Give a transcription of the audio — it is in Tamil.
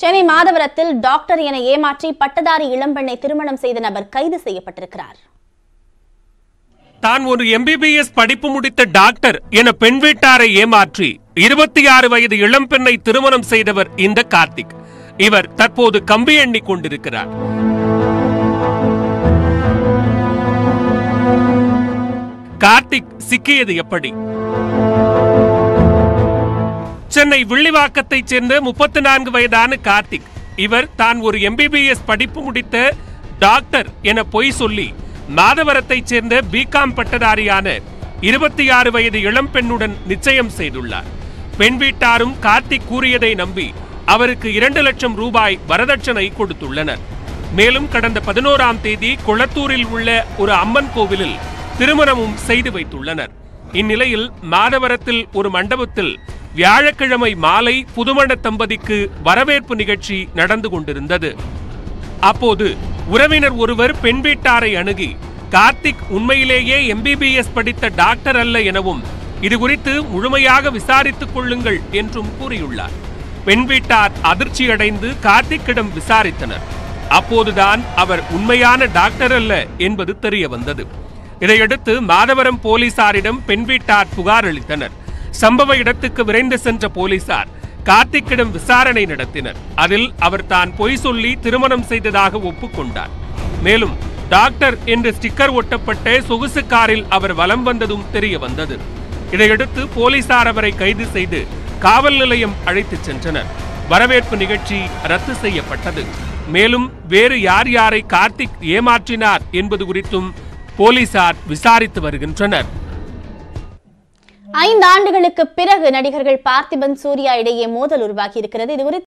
சென்னை மாதவரத்தில் டாக்டர் என ஏமாற்றி பட்டதாரி இளம்பெண்ணை திருமணம் செய்த நபர் கைது செய்யப்பட்டிருக்கிறார் தான் ஒரு எம்பிபிஎஸ் படிப்பு முடித்த டாக்டர் என பெண் வீட்டாரை ஏமாற்றி இருபத்தி ஆறு வயது இளம்பெண்ணை திருமணம் செய்தவர் இந்த கார்த்திக் இவர் தற்போது கம்பி எண்ணிக் கொண்டிருக்கிறார் கார்த்திக் சிக்கியது எப்படி சென்னை வில்லிவாக்கத்தைச் சேர்ந்த முப்பத்தி நான்கு வயதான கார்த்திக் இவர் தான் ஒரு எம்பிபிஎஸ் படிப்பு முடித்த டாக்டர் என பொய் சொல்லி மாதவரத்தைச் சேர்ந்த பிகாம் பட்டதாரியான இருபத்தி ஆறு வயது இளம்பெண்ணுடன் நிச்சயம் செய்துள்ளார் பெண் வீட்டாரும் கார்த்திக் கூறியதை நம்பி அவருக்கு இரண்டு லட்சம் ரூபாய் வரதட்சணை கொடுத்துள்ளனர் மேலும் கடந்த பதினோராம் தேதி குளத்தூரில் உள்ள ஒரு அம்மன் கோவிலில் திருமணமும் செய்து வைத்துள்ளனர் இந்நிலையில் மாதவரத்தில் ஒரு மண்டபத்தில் வியாழக்கிழமை மாலை புதுமண தம்பதிக்கு வரவேற்பு நிகழ்ச்சி நடந்து கொண்டிருந்தது அப்போது உறவினர் ஒருவர் பெண் வீட்டாரை அணுகி கார்த்திக் உண்மையிலேயே எம்பிபிஎஸ் படித்த டாக்டர் அல்ல எனவும் இது குறித்து முழுமையாக விசாரித்துக் கொள்ளுங்கள் என்றும் கூறியுள்ளார் பெண் வீட்டார் அதிர்ச்சியடைந்து கார்த்திக்கிடம் விசாரித்தனர் அப்போதுதான் அவர் உண்மையான டாக்டர் அல்ல என்பது தெரிய வந்தது இதையடுத்து மாதவரம் போலீசாரிடம் பெண் வீட்டார் புகார் அளித்தனர் சம்பவ இடத்துக்கு விரைந்து சென்ற போலீசார் கார்த்திக்கிடம் விசாரணை நடத்தினர் அதில் அவர் தான் பொய் சொல்லி திருமணம் செய்ததாக ஒப்புக்கொண்டார் மேலும் டாக்டர் என்று ஸ்டிக்கர் ஒட்டப்பட்ட சொகுசு காரில் அவர் வலம் வந்ததும் தெரிய வந்தது இதையடுத்து போலீசார் அவரை கைது செய்து காவல் நிலையம் அழைத்துச் சென்றனர் வரவேற்பு நிகழ்ச்சி ரத்து செய்யப்பட்டது மேலும் வேறு யார் யாரை கார்த்திக் ஏமாற்றினார் என்பது குறித்தும் போலீசார் விசாரித்து வருகின்றனர் ஐந்து ஆண்டுகளுக்கு பிறகு நடிகர்கள் பார்த்திபன் சூர்யா இடையே மோதல் உருவாகி இருக்கிறது இது குறித்து